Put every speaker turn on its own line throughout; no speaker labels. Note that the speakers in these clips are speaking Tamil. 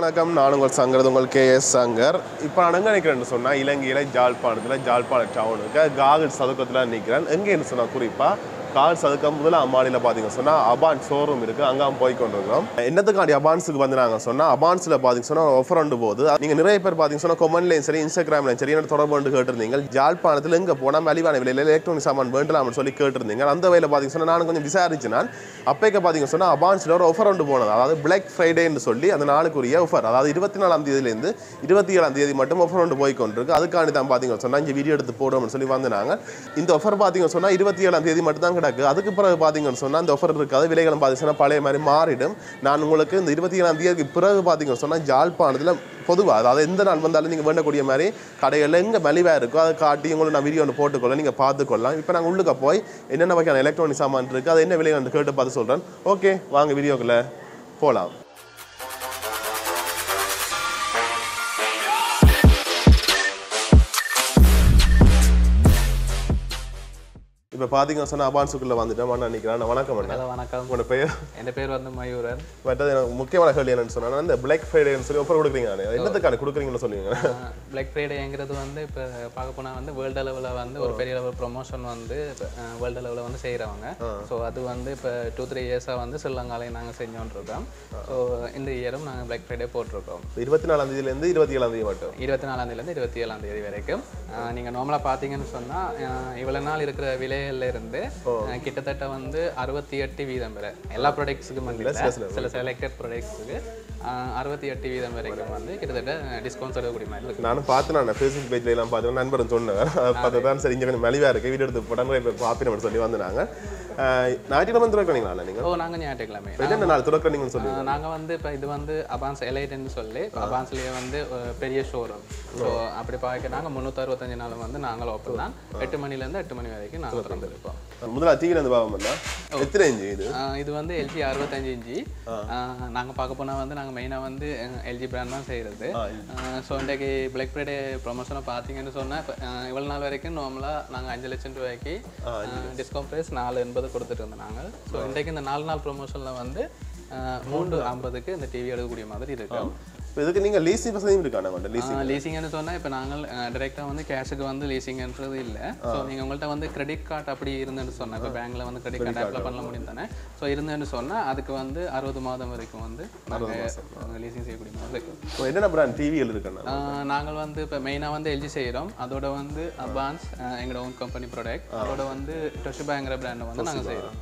வணக்கம் நான் உங்கள் சங்கர் உங்கள் கே எஸ் சங்கர் இப்போ நான் எங்கே நிற்கிறேன்னு சொன்னால் இலங்கையில் ஜாழ்ப்பாணத்தில் ஜாழ்ப்பாண டவுனுக்கு காகல் சதுக்கத்தில் நிற்கிறேன் எங்கேன்னு சொன்னால் குறிப்பாக கால் சதுக்கம் முதல்ல அம்மாடியில் பார்த்தீங்கன்னு சொன்னால் அபான் ஷோரூம் இருக்குது அங்கே போய் கொண்டிருக்கிறோம் என்னத்துக்காண்டி அபான்ஸுக்கு வந்து நாங்கள் சொன்னால் அபான்ஸில் பார்த்தீங்க சொன்னால் ஆஃபர் உண்டு போகுது நீங்கள் நிறைய பேர் பார்த்தீங்க சொன்னால் கொமெண்ட்லையும் சரி இன்ஸ்டாகிராம்லையும் சரி என்ன தொடர்பு கொண்டு கேட்டிருந்தீங்க ஜாழ்ப்பாணத்தில் எங்கே போனால் மலிவான விலையில் எலக்ட்ரானிக் சாமான் வேண்டலாம்னு சொல்லி கேட்டிருந்தீங்க அந்த வகையில் பார்த்தீங்க சொன்னால் நான் கொஞ்சம் விசாரிச்சு நான் அப்போக்க பார்த்தீங்க சொன்னால் அபான்ஸில் ஒரு ஆஃபர் உண்டு போனது அதாவது பிளாக் ஃப்ரைடேன்னு சொல்லி அந்த நாளுக்குரிய ஆஃபர் அதாவது இருபத்தி நாலாம் தேதியிலேருந்து இருபத்தி ஏழாம் தேதி மட்டும் ஆஃபர் ஒன்று போய் கொண்டிருக்கு அதுக்காண்டி தான் பார்த்தீங்கன்னு சொன்னால் இங்கே வீடியோ எடுத்து போடுவோம்னு சொல்லி வந்தாங்க இந்த ஆஃபர் பார்த்தீங்கன்னு சொன்னால் இருபத்தி ஏழாம் தேதி மட்டும் தான் கிடக்கு அதுக்கு பிறகு பார்த்தீங்கன்னு சொன்னால் அந்த ஆஃபர் இருக்காது விலைகளும் பார்த்தீங்கன்னா பழைய மாதிரி மாறிடும் நான் உங்களுக்கு இந்த இருபத்தி ஏழாம் தேதிக்கு பிறகு பார்த்தீங்கன்னு சொன்னால் ஜாழ்ப்பாணத்தில் பொதுவாக அதாவது எந்த நாள் வந்தாலும் நீங்கள் வேண்டக்கூடிய மாதிரி கடைகளில் எங்கே மலிவாக இருக்கோ அதை காட்டி உங்களுக்கு நான் வீடியோ ஒன்று போட்டுக்கொள்ள நீங்கள் பார்த்துக்கொள்ளலாம் இப்போ நாங்கள் உள்ளுக்க போய் என்னென்ன வகையான எலக்ட்ரானிக் சாமான் இருக்குது அது என்ன விலை வந்து கேட்டு பார்த்து சொல்கிறேன் ஓகே வாங்க வீடியோக்குள்ளே போகலாம் இப்போ பார்த்தீங்கன்னு சொன்னால் அபான்ஸுக்குள்ளே வந்துட்டேன் நான் நினைக்கிறேன் வணக்கம் அண்ணா
ஹலோ வணக்கம்
உங்களோட பெயர்
என் பேர் வந்து மயூரன்
மற்றது எனக்கு முக்கியமான கேள்வி என்னன்னு சொன்னா இந்த பிளாக் ஃப்ரைடேன்னு சொல்லி ஆஃபர் கொடுக்குறீங்க என்னத்துக்கான கொடுக்குறீங்கன்னு சொல்லுவீங்க
பிளாக் ஃப்ரைடேங்கிறது வந்து இப்போ பார்க்க போனால் வந்து வேர்ல்டு அளவில் வந்து ஒரு பெரிய லெவல் ப்ரொமோஷன் வந்து வேர்ல்டு அளவில் வந்து செய்கிறவங்க ஸோ அது வந்து இப்போ டூ த்ரீ இயர்ஸாக வந்து ஸ்ரீலங்காலையும் நாங்கள் செஞ்சோன்னு இருக்கோம் ஸோ இந்த இயரும் நாங்கள் பிளாக் ஃப்ரைடே போட்டிருக்கோம்
இருபத்தி நாலாம் தேதியிலேருந்து இருபத்தி ஏழாம் தேதி மட்டும்
இருபத்தி நாலாந்தேதிலேருந்து இருபத்தி ஏழாம் தேதி வரைக்கும் நீங்கள் நார்மலாக பார்த்தீங்கன்னு சொன்னால் இவ்வளோ நாள் இருக்கிற விலையில இருந்து அஹ், கிட்டத்தட்ட வந்து அறுபத்தி எட்டு வீதம் வரை எல்லா ப்ராடக்ட்ஸுக்கும் வந்து இல்ல, சில செலக்டட் ப்ராடக்ட்ஸுக்கு அறுபத்தி எட்டு வீதம் வரைக்கும் வந்து கிட்டத்தட்ட டிஸ்கவுண்ட்ஸ் எடுக்கக்கூடிய மாதிரி இருக்கு
நானும் பார்த்து நான் ஃபேஸ்புக் பேஜ்ல எல்லாம் பார்த்து நண்பரும் சொன்னேன் அதை பார்த்து தான் சரி இங்கே கொஞ்சம் மலிவாக இருக்கு வீடியோ எடுத்து போட்டாங்க இப்போ பார்ப்பினு சொல்லி வந்தாங்க ஞாயிற்றுக்கிழமை திறக்கிறீங்களா நீங்கள்
ஓ நாங்கள் ஞாயிற்றுக்கிழமை
என்னென்ன நாள் திறக்கிறீங்கன்னு சொல்லி
நாங்கள் வந்து இப்போ இது வந்து அபான்ஸ் எலைட்னு சொல்லி அபான்ஸ்லேயே வந்து ஒரு பெரிய ஷோரூம் ஸோ அப்படி பார்க்க நாங்கள் முந்நூற்றறுபத்தஞ்சு நாள் வந்து நாங்கள் ஓப்பன் தான் எட்டு மணிலேருந்து எட்டு மணி வரைக்கும் நாங்கள் திறந்துருப்போம்
முதல்ல டிவியில் இருந்து பார்ப்போம்னா எத்தனை இன்ச்சு இது
ஆஹ் இது வந்து எல்ஜி அறுபத்தஞ்சு இன்ச்சி நாங்கள் பார்க்க போனால் வந்து நாங்கள் மெயினாக வந்து எல்ஜி பிராண்ட் தான் செய்கிறது ஸோ இன்றைக்கு பிளாக் ஃப்ரைடே ப்ரொமோஷனை பார்த்தீங்கன்னு சொன்னால் இப்போ இவ்வளோ நாள் வரைக்கும் நார்மலாக நாங்கள் அஞ்சு லட்சம் ரூபாய்க்கு டிஸ்கவுண்ட் ப்ரைஸ் நாலு எண்பது கொடுத்துட்டு இருந்தோம் நாங்கள் ஸோ இன்றைக்கு இந்த நாலு நாள் ப்ரொமோஷனில் வந்து ஆஹ் மூன்று ஐம்பதுக்கு இந்த டிவி எடுக்கக்கூடிய மாதிரி இருக்கும்
இப்போ இதுக்கு நீங்கள் லீசிங் வசதியும் இருக்காண்ணா கொண்ட லீசிங்
லீசிங்னு சொன்னால் இப்போ நாங்கள் டிரெக்டாக வந்து கேஷுக்கு வந்து லீசிங்ன்றது இல்லை ஸோ நீங்கள் உங்கள்கிட்ட வந்து கிரெடிட் கார்டு அப்படி இருந்துன்னு சொன்னால் இப்போ பேங்க்கில் வந்து கிரெடிட் கார்டு அப்ளை பண்ண முடியும் தானே ஸோ இருந்துன்னு சொன்னால் அதுக்கு வந்து அறுபது மாதம் வரைக்கும் வந்து நாங்கள் லீசிங் செய்யக்கூடிய மாதிரி இருக்கும்
இப்போ என்னென்ன பிராண்ட் டிவிகள் இருக்குண்ணா
ஆஹ் நாங்கள் வந்து இப்போ மெயினாக வந்து எல்ஜி செய்கிறோம் அதோட வந்து அட்வான்ஸ் எங்களோட ஓன் கம்பெனி ப்ராடக்ட் அதோட வந்து டொஷிபாங்கிற பிராண்டை வந்து நாங்கள் செய்கிறோம்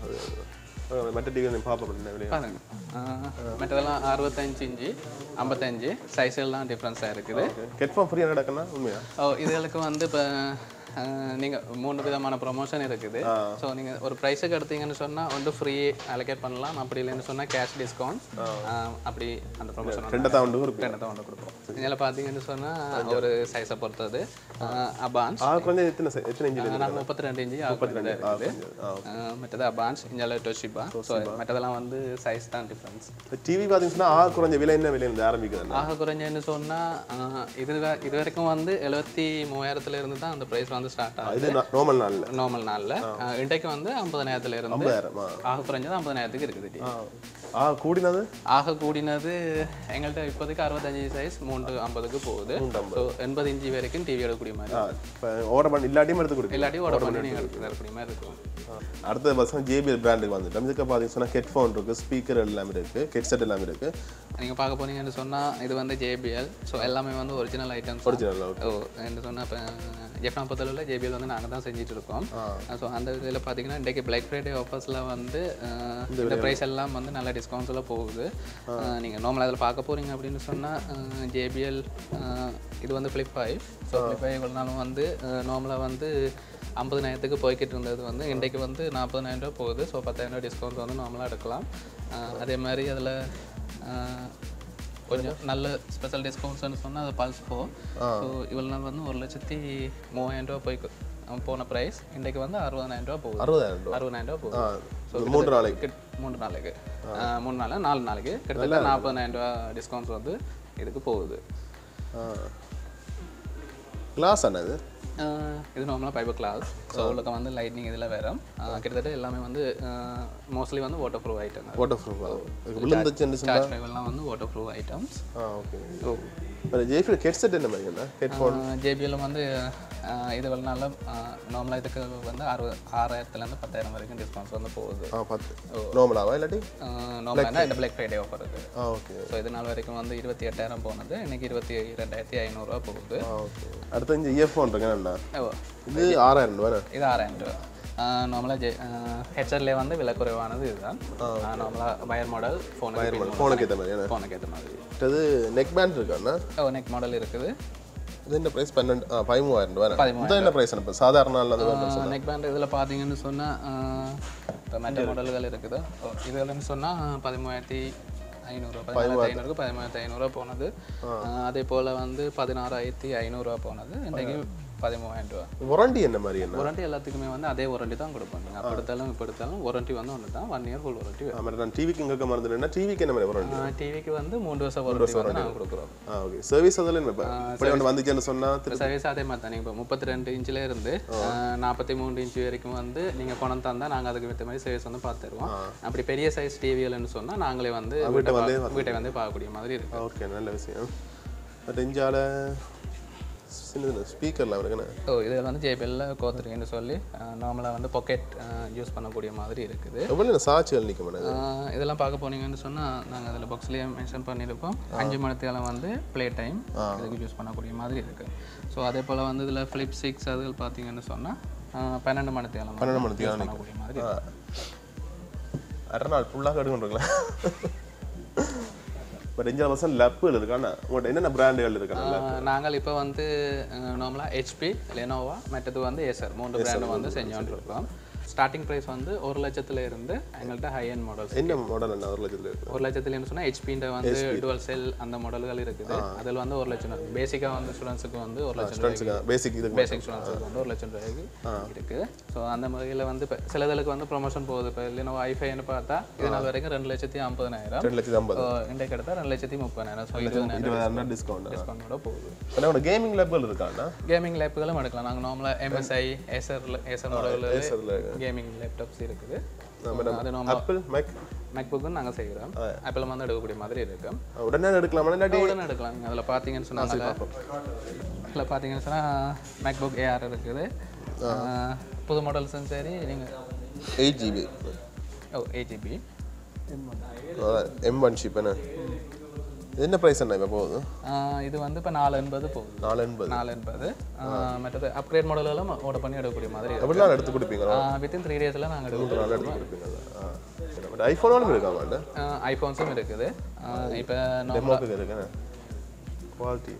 மற்ற டிவி பார்ப்போம் என்ன விலை
பாருங்க ஆஹ் மற்றதெல்லாம் அறுபத்தஞ்சு இன்ச்சு ஐம்பத்தஞ்சு சைஸ் எல்லாம் டிஃப்ரென்ஸாக இருக்குது
ஹெட்ஃபோன் ஃப்ரீயாக நடக்குன்னா உண்மையா
ஓ இதுகளுக்கு வந்து இப்போ நீங்கள் மூணு விதமான ப்ரொமோஷன் இருக்குது ஸோ நீங்கள் ஒரு ப்ரைஸுக்கு எடுத்தீங்கன்னு சொன்னால் வந்து ஃப்ரீ அலோகேட் பண்ணலாம் அப்படி இல்லைன்னு சொன்னால் கேஷ் டிஸ்கவுண்ட் அப்படி அந்த ப்ரொமோஷன்
ரெண்டு தான் உண்டு இருக்கு
ரெண்டு தான் ஒன்று கொடுப்போம் இதில் பார்த்தீங்கன்னு சொன்னால் ஒரு சைஸை பொறுத்தது அபான்ஸ்
ஆ கொஞ்சம் எத்தனை se- எத்தனை இன்ச்சு
நாங்கள் முப்பத்தி ரெண்டு இன்ச்சு இருக்குது ஆஹ் மற்றது அபான்ஸ் இங்கே டொஷிபா ஸோ மற்றதெல்லாம் வந்து சைஸ் தான் டிஃப்ரென்ஸ்
டிவி பார்த்தீங்கன்னா ஆ குறைஞ்ச விலை என்ன விலையில ஆரம்பிக்குதுண்ணா
ஆக குறைஞ்சன்னு சொன்னால் இது வ- இது வரைக்கும் வந்து எழுபத்தி மூவாயிரத்துல இருந்து தான் அந்த ப்ரைஸ் வந்து ஸ்டார்ட் ஆகுது
இது நார்மல் நாளில்
நார்மல் நாளில் இன்றைக்கு வந்து ஐம்பதனாயிரத்துல இருந்து
ஐம்பதாயிரமா
ஆக குறைஞ்சது ஐம்பதனாயிரத்துக்கு இருக்குது TV.
ஆ ஆ கூடினது
ஆக கூடினது எங்கள்கிட்ட இப்போதைக்கு அறுபத்தஞ்சு சைஸ் மூன்று ஐம்பதுக்கு போகுது ஸோ எண்பது இன்ச்சு வரைக்கும் டிவி எடுக்கக்கூடிய மாதிரி
ஆ இப்போ ஆர்டர் பண்ணி இல்லாட்டியும் எடுத்து கொடுக்கு
எல்லாத்தையும் ஓட பண்ணி நீங்கள் எடுக்கக்கூடிய மாதிரி இருக்கும்
அடுத்த வருஷம் ஜேபிஎல் பிராண்டுக்கு வந்துட்டோம் இதுக்கு பார்த்தீங்கன்னா ஹெட்ஃபோன் இருக்குது ஸ்பீக்கர் எல்லாம் இருக்குது ஹெட்செட் எல்லாம் இருக்குது
நீங்கள் பார்க்க போனீங்கன்னு சொன்னால் இது வந்து ஜேபிஎல் ஸோ எல்லாமே வந்து ஒரிஜினல் ஐட்டம்ஸ்
ஒரிஜினல்
ஓ என்ன சொன்னால் இப்போ ஜெஃப்னா பொறுத்தளவில் ஜேபிஎல் வந்து நாங்கள் தான் செஞ்சுட்டு இருக்கோம் ஸோ அந்த இதில் பார்த்தீங்கன்னா இன்றைக்கு பிளாக் ஃப்ரைடே ஆஃபர்ஸில் வந்து அஹ், இந்த ப்ரைஸ் எல்லாம் வந்து நல்ல டிஸ்கவுண்ட்ஸில் போகுது நீங்கள் நார்மலாக அதில் பார்க்க போகிறீங்க அப்படின்னு சொன்னால் ஜேபிஎல் இது வந்து flip five so flip five நாளும் வந்து நார்மலாக வந்து ஐம்பதுனாயிரத்துக்கு போய்கிட்டு இருந்தது வந்து இன்றைக்கு வந்து நாற்பதனாயிரம் ரூபா போகுது ஸோ பத்தாயிரம் ரூபா டிஸ்கவுண்ட் வந்து நார்மலாக எடுக்கலாம் அஹ், அதே மாதிரி அதில் கொஞ்சம் நல்ல ஸ்பெஷல் டிஸ்கவுண்ட்ஸ்னு சொன்னால் அது பல்ஸ் ஃபோ ஸோ இவ்வளோ நாள் வந்து ஒரு லட்சத்தி மூவாயிரம் ரூபா போய் போன ப்ரைஸ் இன்றைக்கு வந்து அறுபதாயிரம் ரூபா போகுது
அறுபதாயிரம் ரூபா
அறுபதாயிரம் ரூபா
ஆ
போகுது
இது மூன்று நாளைக்கு
கிட்- மூணு நாளைக்கு ஆ, மூணு நாள் நாலு நாளைக்கு கிட்டத்தட்ட நாற்பதாயிரம் ரூபா டிஸ்கவுண்ட்ஸ் வந்து இதுக்கு போகுது
ஆ கிளாஸ் அண்ணா இது
ஆஹ் இது நார்மலாக ஃபைபர் கிளாஸ் ஸோ உள்ளக்க வந்து லைட்னிங் இதில் வரும் ஆஹ் கிட்டத்தட்ட எல்லாமே வந்து மோஸ்ட்லி வந்து waterproof item
waterproof விழுந்துச்சுன்னு சொன்னா
சார்ஜ் ஃபைவெல்லாம் வந்து வாட்டர் ப்ரூஃப் ஐட்டம்ஸ்
ஆ ஓகே அது ஜேஃபில் ஹெட்செட் என்ன மாதிரி என்ன ஹெட்ஃபோன்
ஜேபிஎல் வந்து ஆஹ் இது வரனால நார்மலாக இதுக்கு வந்து அறுபது ஆறாயிரத்துலேருந்து பத்தாயிரம் வரைக்கும் டிஸ்கவுண்ட்ஸ் வந்து போகுது
ஆ பார்த்து நார்மலாவா இல்லாட்டி
நார்மலாக இந்த பிளாக் ஃப்ரைடே ஆஃபர் இருக்குது
ஆ ஓகே
ஸோ இது நாள் வரைக்கும் வந்து இருபத்தி எட்டாயிரம் போனது இன்னைக்கு இருபத்தி ரெண்டாயிரத்தி ஐநூறுரூவா போகுது
ஆ ஓகே அடுத்து இந்த இயர்ஃபோன் இருக்கு என்ன
ஓ
இது ஆறாயிரம் ரூபா
இது ஆறாயிரம் ரூபா நார்மலாக ஜே ஹெட்செட்லேயே வந்து விலை குறைவானது இதுதான் நார்மலாக வயர் மாடல் ஃபோனுக்கு
ஃபோனுக்கு ஏற்ற மாதிரி என்ன
ஃபோனுக்கு ஏற்ற மாதிரி
அடுத்தது நெக் பேண்ட் இருக்காண்ணா
ஓ நெக் மாடல் இருக்குது
இது என்ன ப்ரைஸ் பன்னெண்டு ஆ பதிமூவாயிரம் ரூபா இது என்ன ப்ரைஸ் இப்போ சாதாரண நாள் அது வேணும்
நெக் பேண்ட் இதில் பார்த்தீங்கன்னு சொன்னால் இப்போ மற்ற மாடல்கள் இருக்குது ஓ இதுலன்னு சொன்னால் பதிமூவாயிரத்தி ஐநூறுரூவா பதிமூவாயிரத்தி ஐநூறுக்கு பதிமூவாயிரத்தி ஐநூறுரூவா போனது ஆஹ் அதே போல் வந்து பதினாறாயிரத்தி ஐநூறுரூவா போனது இன்றைக்கு பதிமூவாயிரம் ரூபா
வாரண்டி என்ன மாதிரி என்ன
வாரண்டி எல்லாத்துக்குமே வந்து அதே வாரண்டி தான் கொடுப்போம் நீங்கள் அப்போ எடுத்தாலும் இப்போ எடுத்தாலும் வாரண்டி வந்து ஒன்று தான் ஒன் இயர் ஃபுல் வாரண்டி
ஆமாம் நான் டிவிக்கு இங்கே மறந்துட்டேன்னா டிவிக்கு என்ன மாதிரி வாரண்டி
டிவிக்கு வந்து மூணு வருஷம் வாரண்டி வந்து நாங்கள் கொடுக்குறோம்
ஆ ஓகே சர்வீஸ் அதில் என்ன இப்போ இப்படி ஒன்று வந்துச்சுன்னு சொன்னால்
இப்போ சர்வீஸ் அதே மாதிரி தான் நீங்கள் இப்போ முப்பத்தி ரெண்டு இன்ச்சில் இருந்து நாற்பத்தி மூணு இன்ச்சு வரைக்கும் வந்து நீங்கள் கொண்டு தந்தால் நாங்கள் அதுக்கு ஏற்ற மாதிரி சர்வீஸ் வந்து பார்த்துருவோம் அப்படி பெரிய சைஸ் டிவிஎல்னு சொன்னால் நாங்களே வந்து வீட்டை பா- வீட்டை வந்து பார்க்கக்கூடிய மாதிரி இருக்கு
ஓகே நல்ல விஷயம் பட் இஞ்சால சின்ன ஸ்பீக்கர்லாம் இருக்குண்ணே
ஓ இது வந்து ஜேபிஎல்ல கோத்துருக்குன்னு சொல்லி நார்மலாக வந்து பாக்கெட் யூஸ் பண்ணக்கூடிய மாதிரி இருக்குது
எவ்வளோ சாட்சிகள் நிற்க மாட்டேன்
ஆஹ் இதெல்லாம் பார்க்க போனீங்கன்னு சொன்னால் நாங்கள் அதில் பாக்ஸ்லேயே மென்ஷன் பண்ணியிருப்போம் அஞ்சு மணித்தேலம் வந்து ப்ளே டைம் இதுக்கு யூஸ் பண்ணக்கூடிய மாதிரி இருக்குது ஸோ அதே போல் வந்து இதில் ஃப்ளிப் சிக்ஸ் அதுகள் பார்த்தீங்கன்னு சொன்னால் பன்னெண்டு மணித்தேலம்
பன்னெண்டு மணி
யூஸ் பண்ணக்கூடிய மாதிரி இருக்கு.
அரை நாள் ஃபுல்லாக எடுக்கணுங்களா பட் இஞ்சால பர்சன்ட் லப்புகள் இருக்காண்ணா உங்கள்கிட்ட என்னென்ன பிராண்டுகள் இருக்காண்ணா
ஆஹ் நாங்கள் இப்போ வந்து நார்மலாக ஹெச்பி லெனோவா மற்றது வந்து ஏசர் மூன்று பிராண்டு வந்து செஞ்சோன்னு இருக்கோம் ஸ்டார்டிங் ப்ரைஸ் வந்து ஒரு லட்சத்துல இருந்து எங்கள்கிட்ட ஹை அண்ட் மாடல்ஸ்
என்ன மாடல் என்ன ஒரு லட்சத்தில் இருக்கு
ஒரு லட்சத்துலன்னு சொன்னால் ஹெச்பின்ற வந்து டுவல் செல் அந்த மாடல்கள் இருக்குது அதில் வந்து ஒரு லட்சம் பேசிக்காக வந்து ஸ்டூடெண்ட்ஸுக்கு வந்து ஒரு லட்சம் ரூபாய்க்கு
பேசிக் இதுக்கு
பேசிக் ஸ்டூடெண்ட்ஸுக்கு வந்து ஒரு லட்சம் ரூபாய்க்கு இருக்குது ஸோ அந்த முறையில் வந்து இப்போ சிலதுக்கு வந்து ப்ரொமோஷன் போகுது இப்போ இல்லைன்னா ஐஃபைன்னு பார்த்தா இது நாள் வரைக்கும் ரெண்டு லட்சத்தி ஐம்பதனாயிரம்
ரெண்டு லட்சத்தி ஐம்பது
ஸோ இன்றைக்கு எடுத்தால் ரெண்டு லட்சத்தி முப்பதாயிரம் ஸோ இருபதாயிரம்
இருபதாயிரம் டிஸ்கவுண்ட்
டிஸ்கவுண்டோட போகுது
ஆனால் உங்களோட கேமிங் லெவல் இருக்காண்ணா
கேமிங் லேப்புகளும் எடுக்கலாம் நாங்கள் நார்மலாக எம்எஸ்ஐ ஏசர் ஏசர் மாடலில் கேமிங் லேப்டாப்ஸ் இருக்குது அது நார்மல்
ஆப்பிள் மேக்
மேக்புக்கும் நாங்கள் செய்கிறோம் ஆப்பிள் வந்து எடுக்கக்கூடிய மாதிரி இருக்கும்
உடனே எடுக்கலாமா இல்லாட்டி
உடனே எடுக்கலாம் நீங்கள் அதில் பார்த்தீங்கன்னு சொன்னால் அதில் பார்த்தீங்கன்னு சொன்னால் மேக்புக் ஏஆர் இருக்குது ஆஹ் புது மாடல்ஸும் சரி நீங்கள்
எயிட் ஜிபி
ஓ eight GB
M one chip என்ன இது என்ன ப்ரைஸ் என்ன இப்போ போகுது
இது வந்து இப்போ நாலு எண்பது போகுது
நாலு எண்பது
நாலு எண்பது ஆஹ் மற்றது அப்கிரேட் மாடலெல்லாம் ஆர்டர் பண்ணி எடுக்கக்கூடிய மாதிரி
எவ்வளோ நாள் எடுத்து கொடுப்பீங்களா
வித்தின் த்ரீ டேஸில் நாங்கள் எடுக்கிறோம்
நாள் எடுத்து கொடுப்பீங்களா ஆ பட் ஐஃபோனாலும் இருக்காமாண்ட
ஐஃபோன்ஸும் இருக்குது இப்போ
டெமோக்கு இருக்குண்ணே குவாலிட்டி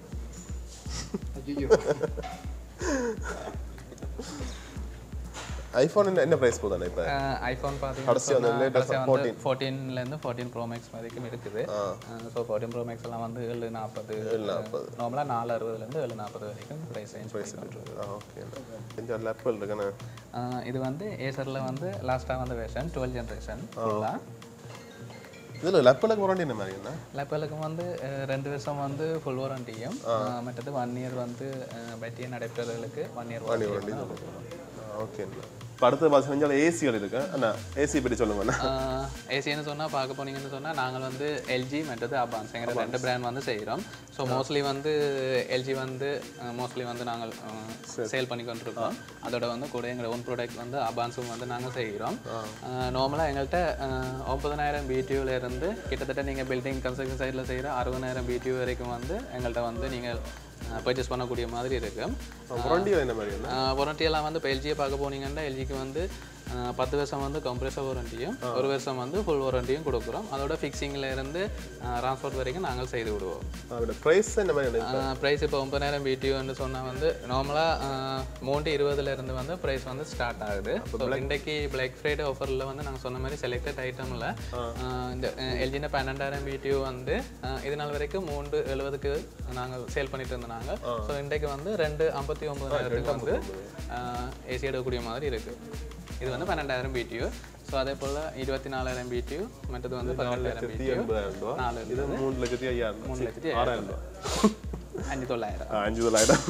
ஐஃபோன் என்ன என்ன ப்ரைஸ் போதானே இப்போ
ஐஃபோன்
கடைசி வந்து latest
பார்த்தீங்கன்னா ஃபோர்டீன்லேருந்து ஃபோர்டீன் ப்ரோ மேக்ஸ் வரைக்கும் இருக்குது ஸோ ஃபோர்டீன் ப்ரோ மேக்ஸ் எல்லாம் வந்து ஏழு நாற்பது
நாற்பது.
நார்மலாக நாலு அறுபதுலேருந்து ஏழு நாற்பது வரைக்கும் ப்ரைஸ் ரேஞ்ச்
ஆ ஓகே கொஞ்சம் லெப்பல் இருக்குண்ணே
இது வந்து ஏசரில் வந்து லாஸ்ட்டாக வந்த வெர்ஷன் டுவெல் ஜென்ரேஷன் ஃபுல்லாக
இதில் லெப்பலுக்கு வாரண்டி என்ன மாதிரி என்ன
லேப்பலுக்கு வந்து அஹ், ரெண்டு வருஷம் வந்து ஃபுல் வாரண்டியும் மற்றது ஒன் இயர் வந்து பேட்டரி நடைபெறர்களுக்கு ஒன் இயர் வாரண்டி
ஓகே இப்போ அடுத்து பார்த்தீங்கன்னா ஏசிகள் இருக்கு அண்ணா ஏசி பற்றி சொல்லுங்க அண்ணா
ஏசின்னு சொன்னால் பார்க்க போனீங்கன்னு சொன்னால் நாங்கள் வந்து எல்ஜி மற்றது அபான்ஸ் எங்கிற ரெண்டு பிராண்ட் வந்து செய்கிறோம் ஸோ மோஸ்ட்லி வந்து எல்ஜி வந்து மோஸ்ட்லி வந்து நாங்கள் சேல் பண்ணி கொண்டிருக்கோம் அதோட வந்து கூட எங்களோட ஓன் ப்ராடக்ட் வந்து அபான்ஸும் வந்து நாங்கள் செய்கிறோம் நார்மலாக எங்கள்கிட்ட ஒம்பதனாயிரம் பிடியூல இருந்து கிட்டத்தட்ட நீங்கள் பில்டிங் கன்ஸ்ட்ரக்ஷன் சைடில் செய்கிற அறுபதாயிரம் பிடியூ வரைக்கும் வந்து எங்கள்கிட்ட வந்து நீங்கள் பர்ச்சேஸ் பண்ணக்கூடிய மாதிரி இருக்குது
வாரண்டிகள் என்ன மாதிரி என்ன
வாரண்டி எல்லாம் வந்து இப்போ எல்ஜியை பார்க்க போனீங்கன்னா எல்ஜிக்கு வந்து ஆஹ் பத்து வருஷம் வந்து கம்ப்ரெசர் வாரண்டியும் ஒரு வருஷம் வந்து ஃபுல் வாரண்டியும் கொடுக்குறோம் அதோட ஃபிக்ஸிங்கில் இருந்து டிரான்ஸ்போர்ட் வரைக்கும் நாங்கள் செய்து விடுவோம்
அதோட ப்ரைஸ் என்ன மாதிரி என்ன
ப்ரைஸ் இப்போ ஒன்பதாயிரம் பிடியூன்னு சொன்னால் வந்து நார்மலாக மூன்று இருபதுல இருந்து வந்து ப்ரைஸ் வந்து ஸ்டார்ட் ஆகுது ஸோ இன்றைக்கு பிளாக் ஃப்ரைடே ஆஃபரில் வந்து நாங்கள் சொன்ன மாதிரி செலக்டட் ஐட்டமில் இந்த எல்ஜின பன்னெண்டாயிரம் பிடியூ வந்து ஆஹ் இது நாள் வரைக்கும் மூன்று எழுபதுக்கு நாங்கள் சேல் பண்ணிட்டு இருந்தோம் நாங்கள் ஸோ இன்றைக்கு வந்து ரெண்டு ஐம்பத்தி ஒம்பதாயிரத்துக்கு வந்து ஏசி எடுக்கக்கூடிய மாதிரி இருக்குது இது வந்து பன்னெண்டாயிரம் பிடியூ ஸோ அதே போல் இருபத்தி நாலாயிரம் பிடியூ மற்றது வந்து பதினெட்டாயிரம் பிடியூ
எண்பதாயிரம் ரூபா
நாலு
இது மூணு லட்சத்தி ஐயாயிரம்
மூணு லட்சத்தி
ஆறாயிரம் ரூபா
அஞ்சு தொள்ளாயிரம்
ஆ, அஞ்சு தொள்ளாயிரம்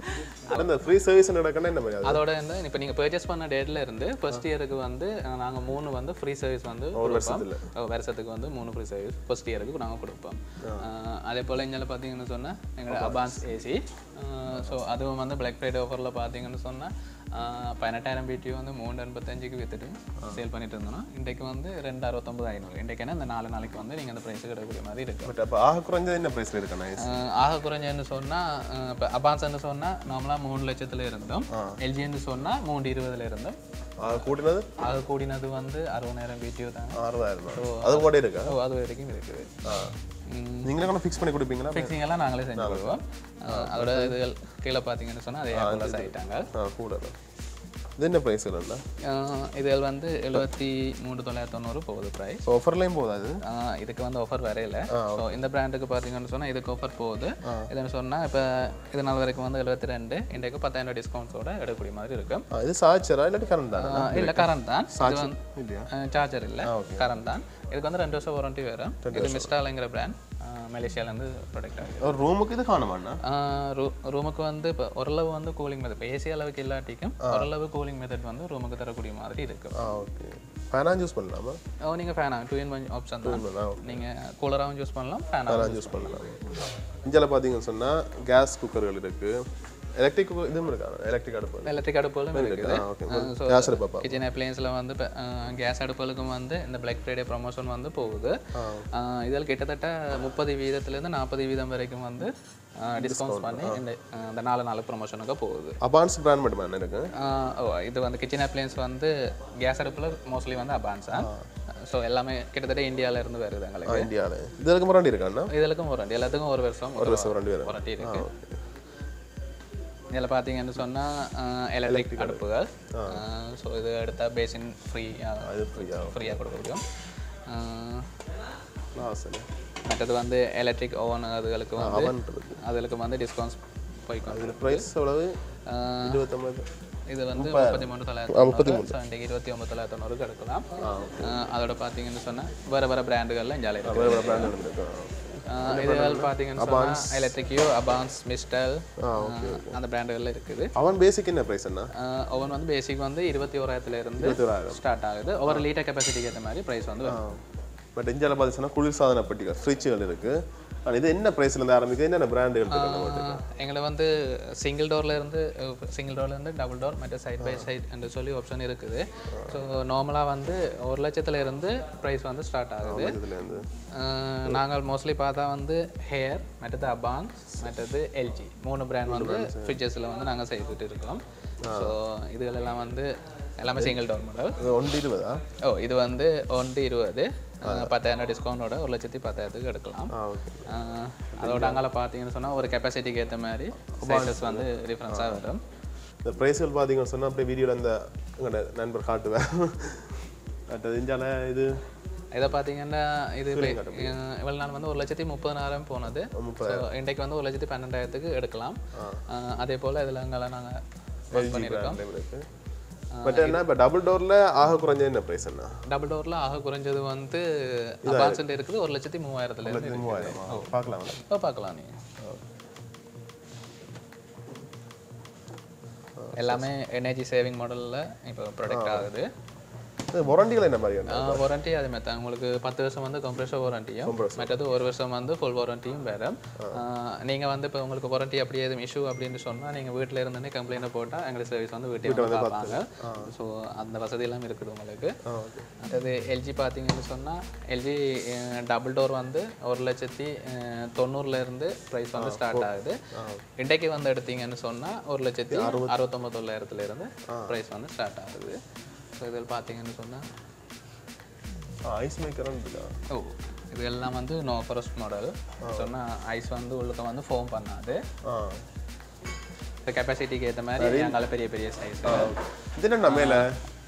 அந்த ஃப்ரீ சர்வீஸ் நடக்கணும் என்ன மாதிரி அது
அதோட வந்து இப்போ நீங்கள் பர்ச்சேஸ் பண்ண டேட்ல இருந்து ஃபர்ஸ்ட் இயருக்கு வந்து அஹ், நாங்க மூணு வந்து ஃப்ரீ சர்வீஸ் வந்து கொடுப்போம் ஒரு வருஷத்துக்கு வந்து மூணு ஃப்ரீ சர்வீஸ் ஃபர்ஸ்ட் இயருக்கு நாங்க கொடுப்போம் அஹ், அதே போல் இங்கே பார்த்தீங்கன்னு சொன்னால் எங்களோட அபான்ஸ் ஏசி ஸோ அதுவும் வந்து பிளாக் ஃப்ரைடே ஆஃபரில் பார்த்தீங்கன்னு சொன்னால் பதினெட்டாயிரம் பிடி வந்து மூணு எண்பத்தஞ்சுக்கு வித்துட்டு சேல் பண்ணிட்டு இருந்தோம் இன்றைக்கு வந்து ரெண்டு அறுபத்தொம்பது ஐநூறு இன்றைக்கு இந்த நாலு நாளைக்கு வந்து நீங்கள் அந்த ப்ரைஸுக்கு கிடைக்கக்கூடிய மாதிரி இருக்கு
பட் அப்போ ஆக குறைஞ்சது என்ன ப்ரைஸில் இருக்கணும்
அஹ் ஆக குறைஞ்சன்னு சொன்னால் இப்போ அபான்ஸ்ன்னு சொன்னால் நார்மலாக மூணு லட்சத்தில் இருந்தோம் எல்ஜின்னு சொன்னால் மூணு இருபதுல இருந்தோம்
ஆக கூட்டினது
ஆக கூடினது வந்து அறுபதாயிரம் பிடிஓ தாங்க
ஆறுதாயிரம் தான் அது கூட இருக்கா
ஓ அது வரைக்கும் இருக்குது
ஆ நீங்களே கூட ஃபிக்ஸ் பண்ணி கொடுப்பீங்களா
ஃபிக்ஸிங் எல்லாம் நாங்களே செஞ்சு கொடுவோம் அஹ் அதோட இதுகள் கீழே பார்த்தீங்கன்னு சொன்னால் அதே ப்ளஸ் ஆகிட்டாங்க
ஆ கூட தான் இது என்ன ப்ரைஸ் இல்லைல்ல
இதுகள் வந்து எழுபத்தி மூணு தொள்ளாயிரத்தி தொண்ணூறு போகுது ப்ரைஸ்
ஆஃபர்லேயும் போதா அது
இதுக்கு வந்து ஆஃபர் வரையில ஸோ இந்த பிராண்டுக்கு பார்த்தீங்கன்னு சொன்னால் இதுக்கு ஆஃபர் போகுது இதுன்னு சொன்னால் இப்போ இது நாள் வரைக்கும் வந்து எழுபத்தி ரெண்டு இன்றைக்கு பத்தாயிரம் டிஸ்கவுண்ட்ஸோட எடுக்கக்கூடிய மாதிரி இருக்கும்
ஆ, இது சார்ஜரா இல்லாட்டி கரண்ட் தானே
ஆஹ் இல்ல கரண்ட் தான் இது வந்து
இல்லையா
சார்ஜர் இல்ல கரண்ட் தான் இதுக்கு வந்து ரெண்டு வருஷம் வாரண்டி வரும் இது மிஸ்டாலுங்கிற பிராண்ட் மலேசியால இருந்து ப்ராடக்ட் ஆகுது
ஒரு ரூமுக்கு இது காணுமாண்ணா
ரூமுக்கு வந்து இப்போ ஓரளவு வந்து கூலிங் மெத்தட் இப்போ ஏசி அளவுக்கு இல்லாட்டிக்கும் ஓரளவு கூலிங் மெத்தட் வந்து ரூமுக்கு தரக்கூடிய மாதிரி இருக்கும்
ஆ ஓகே ஃபேனாக யூஸ் பண்ணலாமா
ஓ நீங்கள் ஃபேனா டூ இன் ஒன் ஆப்ஷன் தான் நீங்கள் கூலராகவும் யூஸ் பண்ணலாம் ஃபேனாகவும்
ஃபேனாக யூஸ் பண்ணலாம் இந்தியாவில் பார்த்தீங்கன்னு சொன்னால் கேஸ் குக்கர்கள் இருக்குது எலக்ட்ரிக் குக்கர் இதுவும் இருக்கா எலக்ட்ரிக் அடுப்பு
எலக்ட்ரிக் அடுப்புகளும் இருக்குது
ஆ ஓகே
ஸோ
கேஸ் அடுப்பா
கிச்சன் அப்ளையன்ஸில் வந்து இப்போ கேஸ் அடுப்புகளுக்கும் வந்து இந்த பிளாக் ஃப்ரைடே ப்ரமோஷன் வந்து போகுது அஹ் இதில் கிட்டத்தட்ட முப்பது வீதத்துலேருந்து நாற்பது வீதம் வரைக்கும் வந்து டிஸ்கவுண்ட்ஸ் பண்ணி இந்த அஹ் இந்த நாலு நாலு ப்ரமோஷனுக்கு போகுது
அபான்ஸ் பிராண்ட் மட்டுமா என்ன இருக்கு
அஹ் ஓ இது வந்து கிச்சன் அப்ளையன்ஸ் வந்து கேஸ் அடுப்பில் மோஸ்ட்லி வந்து அபான்ஸா ஸோ எல்லாமே கிட்டத்தட்ட இந்தியால இருந்து வருது எங்களுக்கு
இந்தியாவில் இதுக்கு முன்னாடி இருக்காண்ணா
இதுலக்கும் வாரண்டி எல்லாத்துக்கும் ஒரு வருஷம்
ஒரு வருஷம் ரெண்டு பேரும்
வாரண்டி இருக்கு இதில் பார்த்தீங்கன்னு சொன்னால் எலக்ட்ரிக் அடுப்புகள் ஸோ இது எடுத்தால் பேசின் ஃப்ரீ
அது ஃப்ரீயாக
ஃப்ரீயாக கொடுக்க முடியும் அஹ்
லாஸ்
மற்றது வந்து எலக்ட்ரிக் ஓவன் அதுகளுக்கு வந்து
அவன் இருக்கு
அதுகளுக்கு வந்து டிஸ்கவுண்ட்ஸ் போய்க்கும்
இதில் ப்ரைஸ் எவ்வளவு
அஹ்
இருபத்தொம்பது
இது வந்து முப்பத்தி மூணு தொள்ளாயிரத்தி ஸோ இன்றைக்கு இருபத்தி ஒம்பது தொள்ளாயிரத்தி தொண்ணூறுக்கு எடுக்கலாம் அஹ் அதோட பார்த்தீங்கன்னு சொன்னால் வேறு வேறு பிராண்டுகள்லாம் ஜாலியாக இருக்கு
வேறு பிராண்ட் இருந்திருக்கு
அஹ் இதுகள் பார்த்தீங்கன்னு சொன்னால் எலக்ட்ரிக்கியோ அபான்ஸ் மிஸ்டல் அந்த பிராண்டுகள்ல இருக்குது
அவன் பேசிக் என்ன ப்ரைஸ் என்ன
ஓவன் வந்து பேசிக் வந்து இருபத்தி ஓராயிரத்துல இருந்து
இருபத்தோராயிரம்
ஸ்டார்ட் ஆகுது ஒவ்வொரு லீட்டர் கெப்பாசிட்டிக்கு ஏற்ற மாதிரி ப்ரைஸ் வந்து வரும்.
பட் இந்தியாவில் பார்த்தீங்கன்னா குளிர்சாதன பெட்டிகள் ஃப்ரிட்ஜுகள் இருக்குது ஆனால் இது என்ன ப்ரைஸ்லேருந்து ஆரம்பிக்குது என்னென்ன பிராண்டுகள் இருக்கு நம்மகிட்ட?
ஆஹ் எங்களை வந்து சிங்கிள் டோர்ல இருந்து சிங்கிள் டோர்ல இருந்து டபுள் டோர் மற்ற சைட் பை சைட் என்று சொல்லி ஆப்ஷன் இருக்குது ஸோ நார்மலாக வந்து ஒரு லட்சத்துல இருந்து ப்ரைஸ் வந்து ஸ்டார்ட் ஆகுது
இதுலேருந்து
ஆஹ் நாங்கள் மோஸ்ட்லி பார்த்தா வந்து ஹேர் மற்றது அபான் மற்றது எல்ஜி மூணு பிராண்ட் வந்து ஃப்ரிட்ஜஸில் வந்து நாங்கள் செய்துட்டு இருக்கோம் ஸோ இதுகளெல்லாம் வந்து எல்லாமே சிங்கிள் டோர் மாடல்
இது ஒன்று இருபதா
ஓ இது வந்து ஒன்று இருபது ஆஹ் பத்தாயிரம் டிஸ்கவுண்டோட ஒரு லட்சத்தி பத்தாயிரத்துக்கு எடுக்கலாம்
ஆ ஓகே
ஆஹ் அதோட அங்கால பார்த்தீங்கன்னு சொன்னால் ஒரு கெப்பாசிட்டிக்கு ஏற்ற மாதிரி சைஸஸ் வந்து டிஃப்ரென்ஸாக வரும்
இந்த ப்ரைஸ்கள் பார்த்தீங்கன்னு சொன்னால் அப்படியே வீடியோவில் அந்த எங்களோட நண்பர் காட்டுவேன் அடுத்தது இந்தியாவில் இது
இதை பார்த்தீங்கன்னா இது அஹ் இவ்வளவு நாள் வந்து ஒரு லட்சத்தி முப்பதாயிரம் போனது ஸோ இன்றைக்கு வந்து ஒரு லட்சத்தி பன்னெண்டாயிரத்துக்கு எடுக்கலாம் ஆஹ் அதே போல் இதில் அங்கெல்லாம் நாங்கள் ஒர்க் பண்ணியிருக்கோம்
டைம் இருக்குது பட் என்ன இப்போ டபுள் டோரில் ஆக குறைஞ்ச என்ன ப்ரைஸ் என்ன
டபுள் டோரில் ஆக குறைஞ்சது வந்து அபான்சன்ட் இருக்குது ஒரு லட்சத்தி மூவாயிரத்துல இருந்து இருக்குது
மூவாயிரம் பார்க்கலாம்
இப்போ பார்க்கலாம் நீ எல்லாமே எனர்ஜி சேவிங் மாடலில் இப்போ ப்ரொடக்ட் ஆகுது
இது வாரண்டிகள் என்ன மாதிரி என்ன
வாரண்டி அதே மாதிரி தான் உங்களுக்கு பத்து வருஷம் வந்து கம்ப்ரெஷர் வாரண்டியும் மற்றது ஒரு வருஷம் வந்து ஃபுல் வாரண்டியும் வேறு நீங்கள் வந்து இப்போ உங்களுக்கு வாரண்டி அப்படி எதுவும் இஷ்யூ அப்படின்னு சொன்னால் நீங்கள் வீட்டில் இருந்தே கம்ப்ளைண்ட் போட்டால் எங்களுக்கு சர்வீஸ் வந்து வீட்டை வந்து பார்ப்பாங்க ஸோ அந்த வசதி எல்லாம் இருக்குது உங்களுக்கு அடுத்தது எல்ஜி பார்த்தீங்கன்னு சொன்னால் எல்ஜி டபுள் டோர் வந்து ஒரு லட்சத்தி அஹ், தொண்ணூறுல இருந்து ப்ரைஸ் வந்து ஸ்டார்ட் ஆகுது இன்றைக்கு வந்து எடுத்தீங்கன்னு சொன்னால் ஒரு லட்சத்தி அறுபத்தொம்பது தொள்ளாயிரத்துல இருந்து ப்ரைஸ் வந்து ஸ்டார்ட் ஆகுது ஸோ இதில் பார்த்தீங்கன்னு சொன்னால்
ஐஸ் மேக்கரும் இருக்கா
ஓ இது எல்லாம் வந்து நோ ஃபாரஸ்ட் மாடல் சொன்னால் ஐஸ் வந்து உள்ளுக்க வந்து ஃபோம் பண்ணாது
ஆ
இந்த கெப்பாசிட்டிக்கு ஏற்ற மாதிரி அங்கால பெரிய பெரிய சைஸ்
இது என்ன மேலே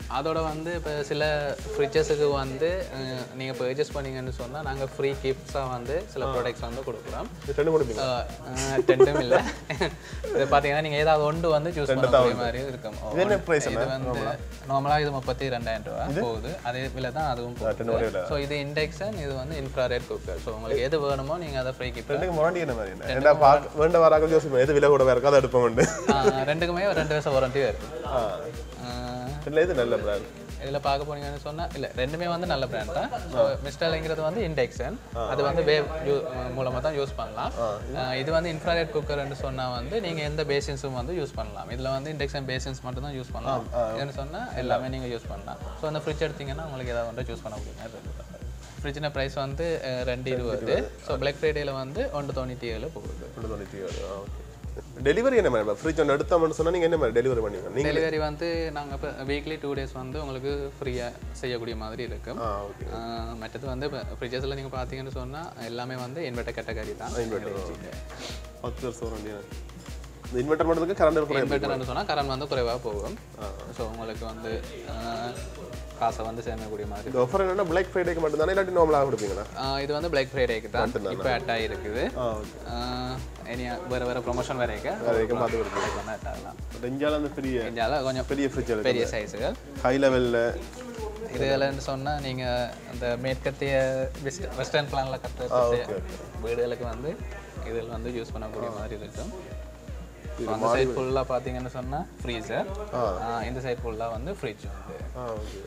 அதோட வந்து இப்போ சில ஃப்ரிட்ஜஸுக்கு வந்து நீங்கள் பர்ச்சேஸ் பண்ணீங்கன்னு சொன்னால் நாங்கள் ஃப்ரீ கிஃப்ட்ஸாக வந்து சில ப்ராடக்ட்ஸ் வந்து கொடுக்குறோம்
இது ரெண்டு கொடுப்பீங்க
டென்ட்டும் இல்லை இது பார்த்தீங்கன்னா நீங்கள் ஏதாவது ஒன்று வந்து சூஸ் பண்ணக்கூடிய மாதிரி இருக்கும்
இது என்ன price
இது வந்து நார்மலாக இது முப்பத்தி ரெண்டாயிரம் ரூபா போகுது அதே விலை தான் அதுவும்
ரெண்டு ஒரே விலை.
ஸோ இது இண்டக்ஷன் இது வந்து இன்ஃப்ராரெட் குக்கர் ஸோ உங்களுக்கு எது வேணுமோ நீங்கள் அதை ஃப்ரீ கிஃப்ட்
ரெண்டுக்கு முன்னாடி என்ன மாதிரி என்ன ஏன்டா பார்க்க வேண்ட வராக்கள் யோசிப்போம் எது விலை கூட இருக்கோ அதை எடுப்போம் உண்டு
ரெண்டுக்குமே ஒரு ரெண்டு வருஷம் வாரண்டி வருது
ஆ இல்லை இது நல்ல பிராண்ட்
இதில் பார்க்க போனீங்கன்னு சொன்னால் இல்லை ரெண்டுமே வந்து நல்ல பிராண்ட் தான் ஸோ மிஸ்டர்ங்கிறது வந்து இண்டக்ஷன் அது வந்து வேவ் மூலமாக தான் யூஸ் பண்ணலாம் அஹ் இது வந்து இன்ஃப்ராரெட் குக்கர்னு சொன்னால் வந்து நீங்கள் எந்த பேசின்ஸும் வந்து யூஸ் பண்ணலாம் இதில் வந்து இண்டக்ஷன் பேசின்ஸ் மட்டும் தான் யூஸ் பண்ணலாம் இதுன்னு சொன்னால் எல்லாமே நீங்கள் யூஸ் பண்ணலாம் ஸோ அந்த ஃப்ரிட்ஜ் எடுத்தீங்கன்னா உங்களுக்கு ஏதாவது ஒன்று சூஸ் பண்ண முடியும் ஃப்ரிட்ஜின ப்ரைஸ் வந்து அஹ், ரெண்டு இருபது ஸோ பிளாக் ஃப்ரைடேல வந்து ஒன்று தொண்ணூற்றி ஏழு போகுது
ரெண்டு தொண்ணூற்றி ஏழு ஆ ஓகே டெலிவரி என்ன மாதிரி ஃப்ரிட்ஜ் ஒன்று எடுத்தோம்னு சொன்னால் நீங்கள் என்ன மாதிரி டெலிவரி பண்ணுவீங்க நீங்கள்
டெலிவரி வந்து நாங்கள் இப்போ வீக்லி டூ டேஸ் வந்து உங்களுக்கு ஃப்ரீயாக செய்யக்கூடிய மாதிரி இருக்கும்
ஆ ஓகே
ஆஹ் மற்றது வந்து ஃப்ரிட்ஜஸில் நீங்கள் பார்த்தீங்கன்னு சொன்னால் எல்லாமே வந்து இன்வெர்டர் கேட்டகரி தான்
பத்து வருஷம் வரும் இந்த இன்வெர்டர் மட்டும் கரண்ட் இருக்கிற
இன்வெர்டர்னு சொன்னால் கரண்ட் வந்து குறைவாக போகும் ஸோ உங்களுக்கு வந்து ஆஹ் காசை வந்து சேமிக்கக்கூடிய மாதிரி
இந்த ஆஃபர் என்னன்னா பிளாக் ஃப்ரைடேக்கு மட்டும் தானே இல்லாட்டி நார்மலாக கொடுப்பீங்களா
ஆஹ் இது வந்து பிளாக் ஃப்ரைடேக்கு தான் இப்போ ஆட் ஆகிருக்குது
ஆ ஓகே
இனி வேறு வேறு ப்ரொமோஷன் வேறு இருக்கு
வரைக்கும் பார்த்து கொடுப்பீங்க
அதுக்கு வந்து ஆட் ஆகலாம்
ரெஞ்சால அந்த பெரிய
இந்தியாவில் கொஞ்சம்
பெரிய ஃப்ரிட்ஜ் இருக்கு
பெரிய சைஸுகள்
ஹை லெவலில்
இதுலன்னு சொன்னால் நீங்கள் அந்த மேற்கத்திய வெஸ்ட் வெஸ்டர்ன் பிளானில் கட்டுற வீடுகளுக்கு வந்து இதில் வந்து யூஸ் பண்ணக்கூடிய மாதிரி இருக்கும் So, அந்த சைட் ஃபுல்லாக பார்த்தீங்கன்னு சொன்னால் ஃப்ரீசர் இந்த சைட் ஃபுல்லாக வந்து ஃப்ரிட்ஜ் வந்து
ஆ ஓகே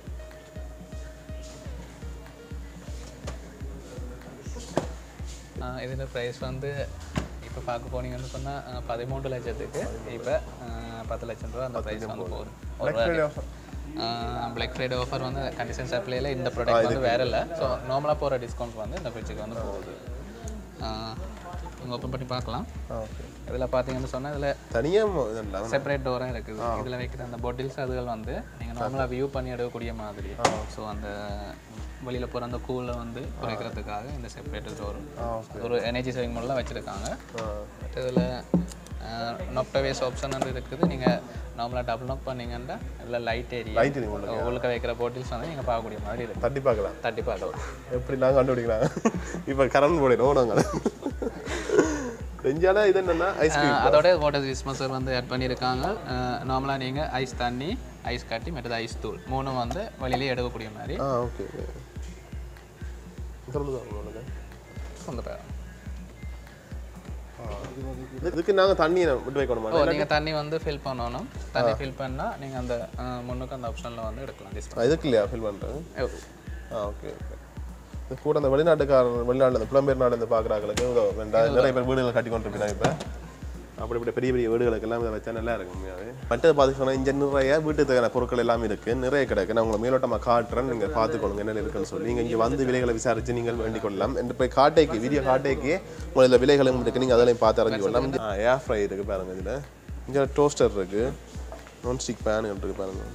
ஆஹ் இதோட ப்ரைஸ் வந்து இப்போ பார்க்க போனீங்கன்னு சொன்னால் பதிமூன்று லட்சத்துக்கு இப்போ பத்து லட்சம் ரூபா அந்த ப்ரைஸ் வந்து போகுது ஒரு
Friday offer
black Friday offer வந்து கண்டிஷன் சப்ளைல இந்த ப்ராடக்ட் வந்து வேற இல்லை ஸோ நார்மலாக போகிற டிஸ்கவுண்ட் வந்து இந்த ஃப்ரிட்ஜுக்கு வந்து போகுது நீங்கள் ஓப்பன் பண்ணி பார்க்கலாம்
ஆ ஓகே
இதில் பார்த்தீங்கன்னு சொன்னால் இதில்
தனியாக இதெல்லாம்
செப்பரேட் டோரும் இருக்குது இதில் வைக்கிற அந்த பாட்டில்ஸ் அதுகள் வந்து நீங்கள் நார்மலாக வியூ பண்ணி எடுக்கக்கூடிய மாதிரி ஸோ அந்த வெளியில் போகிற அந்த கூலை வந்து குறைக்கிறதுக்காக இந்த செப்பரேட் டோர் ஒரு எனர்ஜி சேவிங் மோட்லாம் வச்சுருக்காங்க பட் இதில் நொப்டவேஸ் ஆப்ஷன் இருக்குது நீங்கள் நார்மலாக டபுள் நாக் பண்ணீங்கன்னா இதில் லைட் ஏரியா
லைட் உங்களுக்கு
உங்களுக்கு வைக்கிற பாட்டில்ஸ் வந்து நீங்கள் பார்க்கக்கூடிய மாதிரி இருக்கும்
தட்டி பார்க்கலாம்
தட்டி பார்க்கலாம்
எப்படி நான் கண்டுபிடிக்கலாம் இப்போ கரண்ட் போடிடும் நாங்கள் ரெஞ்சால இது என்னன்னா ஐஸ்கிரீம்
அஹ் அதோட வாட்டர் டிஸ்பென்சர் வந்து ஆட் பண்ணியிருக்காங்க நார்மலாக நீங்கள் ஐஸ் தண்ணி ஐஸ் கட்டி மற்றது ஐஸ் தூள் மூணும் வந்து வெளியிலே எடுக்கக்கூடிய மாதிரி
ஆ ஓகே ஓகே சொல்லுங்க உங்களுக்கு
சொந்த பேர்
இதுக்கு நாங்கள் தண்ணியை விட்டு வைக்கணுமா
ஓ நீங்கள் தண்ணி வந்து ஃபில் பண்ணணும் தண்ணி ஃபில் பண்ணால் நீங்கள் அந்த அஹ், முன்னுக்கு அந்த ஆப்ஷனில் வந்து எடுக்கலாம் டிஸ்கவுண்ட்
ஆ, இதுக்கு இல்லையா ஃபில் பண்ணுறேன் ஆ ஓகே ஓகே இது கூட அந்த வெளிநாட்டுக்காரர் வெளிநாட்டில் இந்த புலம்பெயர் நாடு இருந்து பார்க்குறாங்களுக்கு உதவும் வேண்டாம் நிறைய பேர் வீடுகள் கட்டி கொண்டு இருக்காங்க இப்போ அப்படி இப்படி பெரிய பெரிய வீடுகளுக்கு எல்லாம் இதை வச்சா நல்லா இருக்கும் உண்மையாகவே மற்றது பார்த்தீங்கன்னா இங்கே நிறைய வீட்டுக்கு தேவையான பொருட்கள் எல்லாமே இருக்குது நிறைய கிடக்கு நான் உங்களை மேலோட்டமாக காட்டுறேன் நீங்கள் பார்த்துக்கொள்ளுங்க என்ன இருக்குன்னு சொல்லி நீங்கள் இங்கே வந்து விலைகளை விசாரித்து நீங்கள் வேண்டிக் கொள்ளலாம் என்று போய் காட்டைக்கு வீடியோ காட்டைக்கு உங்களுக்கு இதில் விலைகளும் இருக்குது நீங்கள் அதெல்லாம் பார்த்து அறிஞ்சு கொள்ளலாம் ஏர் ஃப்ரை இருக்குது பாருங்க இதில் இங்கே டோஸ்டர் இருக்குது நான் ஸ்டிக் பேன் இருக்குது பாருங்க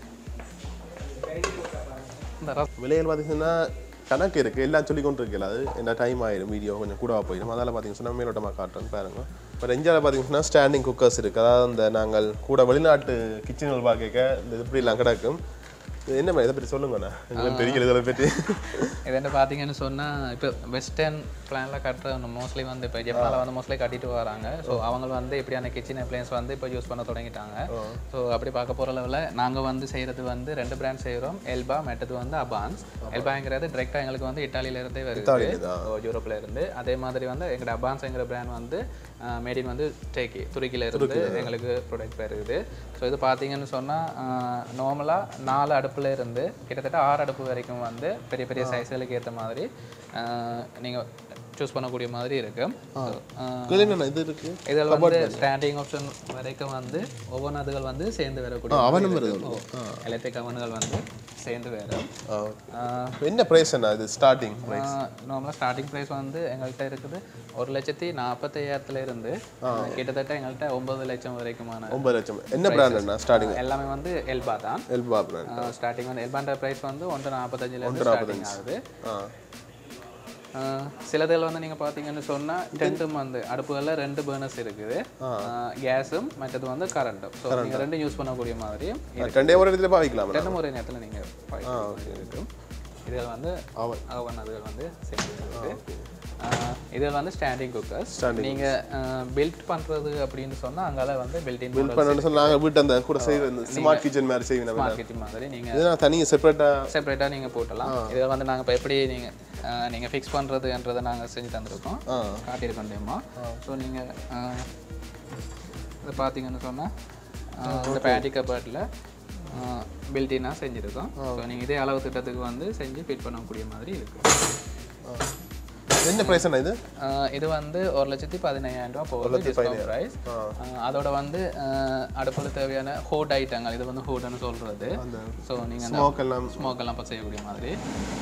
இந்த ரஸ்
விலைகள் பார்த்தீங்கன்னா கணக்கு இருக்குது எல்லாம் சொல்லி கொண்டு இருக்கல அது என்ன டைம் ஆயிடும் வீடியோ கொஞ்சம் கூட போயிடும் அதனால் பார்த்தீங்கன்னா மேலோட்டமாக காட்டுறேன் பாருங்க இப்போ ரெஞ்சால பார்த்தீங்கன்னா ஸ்டாண்டிங் குக்கர்ஸ் இருக்குது அதாவது அந்த நாங்கள் கூட வெளிநாட்டு கிச்சன்கள் பார்க்க இந்த இப்படிலாம் கிடக்கும் இது என்ன மாதிரி இதை பற்றி சொல்லுங்கண்ணா எங்களுக்கு தெரியல இதை பற்றி
இது என்ன பார்த்தீங்கன்னு சொன்னால் இப்போ வெஸ்டர்ன் பிளானில் கட்டுற மோஸ்ட்லி வந்து இப்போ ஜப்பானில் வந்து மோஸ்ட்லி கட்டிட்டு வராங்க ஸோ அவங்க வந்து இப்படியான கிச்சன் அப்ளையன்ஸ் வந்து இப்போ யூஸ் பண்ண தொடங்கிட்டாங்க ஸோ அப்படி பார்க்க போகிற லெவலில் நாங்கள் வந்து செய்கிறது வந்து ரெண்டு பிராண்ட் செய்கிறோம் எல்பா மெட்டது வந்து அபான்ஸ் எல்பாங்கிறது டிரெக்டாக எங்களுக்கு வந்து இட்டாலியிலேருந்தே வருது
இத்தாலியிலதா?
ஓ, யூரோப்ல இருந்து அதே மாதிரி வந்து எங்களோட அபான்ஸ்ங்கிற பிராண்ட் வந்து மேடின் வந்து டேக்கி துருக்கியில இருந்து எங்களுக்கு ப்ராடக்ட் வருது ஸோ இது பார்த்தீங்கன்னு சொன்னால் நார்மலாக நாலு அடுப்புல இருந்து கிட்டத்தட்ட ஆறு அடுப்பு வரைக்கும் வந்து பெரிய பெரிய சைஸ்களுக்கு ஏற்ற மாதிரி நீங்கள் சூஸ் பண்ணக்கூடிய மாதிரி இருக்கு
இதில் என்ன இது இருக்குது
இதில் வந்து ஸ்டாண்டிங் ஆப்ஷன் வரைக்கும் வந்து ஒவ்வொரு அதுகள் வந்து சேர்ந்து வரக்கூடிய
அவனும் வருது
எலக்ட்ரிக் அவன்கள் வந்து சேர்ந்து வரும்
என்ன ப்ரைஸ் என்ன இது ஸ்டார்டிங்
நார்மலாக ஸ்டார்டிங் ப்ரைஸ் வந்து எங்கள்கிட்ட இருக்குது ஒரு லட்சத்தி நாற்பத்தையாயிரத்துல இருந்து கிட்டத்தட்ட எங்கள்கிட்ட ஒன்பது லட்சம் வரைக்குமான
ஒன்பது லட்சம் என்ன பிராண்ட் என்ன ஸ்டார்டிங்
எல்லாமே வந்து எல்பா தான்
எல்பா பிராண்ட்
ஸ்டார்டிங் வந்து எல்பான்ற ப்ரைஸ் வந்து ஒன்று நாற்பத்தஞ்சிலேருந்து ஸ்டார்டிங் ஆகுது
ஆ
சிலதில் வந்து நீங்கள் பார்த்தீங்கன்னு சொன்னால் ரெண்டும் வந்து அடுப்புகளில் ரெண்டு பேர்னர்ஸ் இருக்குது கேஸும் மற்றது வந்து கரண்ட்டும் ஸோ நீங்கள் ரெண்டும் யூஸ் பண்ணக்கூடிய மாதிரியும்
ரெண்டே ஒரு இடத்துல பாவிக்கலாம்
ரெண்டு முறை நேரத்தில் நீங்கள் இருக்கும் இதில் வந்து அவன் அதுகள் வந்து சேர்ந்து இதில் வந்து ஸ்டாண்டிங் குக்கர்ஸ் நீங்கள் பில்ட் பண்ணுறது அப்படின்னு சொன்னால் அங்கால வந்து பில்டின்
பண்ணணும்னு சொல்லி நாங்கள் வீட்டு அந்த கூட செய்கிற இந்த ஸ்மார்ட் கிச்சன் மாதிரி செய்வேன்
மார்க்கெட்டிங் மாதிரி நீங்கள்
இது நான் தனியாக செப்பரேட்டாக
செப்பரேட்டாக நீங்கள் போட்டலாம் இதில் வந்து நாங்கள் இப்போ எப்படி நீங்கள் நீங்கள் ஃபிக்ஸ் பண்ணுறதுன்றதை நாங்கள் செஞ்சு தந்திருக்கோம் காட்டியிருக்கோம் டேமா ஸோ நீங்கள் இதை பார்த்தீங்கன்னு சொன்னால் இந்த பேட்டி கபர்ட்டில் பில்டினாக செஞ்சுருக்கோம் ஸோ நீங்கள் இதே அளவு திட்டத்துக்கு வந்து செஞ்சு ஃபிட் பண்ணக்கூடிய மாதிரி இருக்குது
என்ன ப்ரைஸ் என்ன இது
ஆஹ் இது வந்து ஒரு லட்சத்தி பதினையாயிரம் ரூபா போகுது டிஸ்கவுண்ட் ப்ரைஸ் அதோட வந்து அடுப்பில் தேவையான ஹோட் ஐட்டங்கள் இது வந்து ஹோட்னு சொல்கிறது ஸோ நீங்கள்
ஸ்மோக் எல்லாம்
ஸ்மோக் எல்லாம் இப்போ செய்யக்கூடிய மாதிரி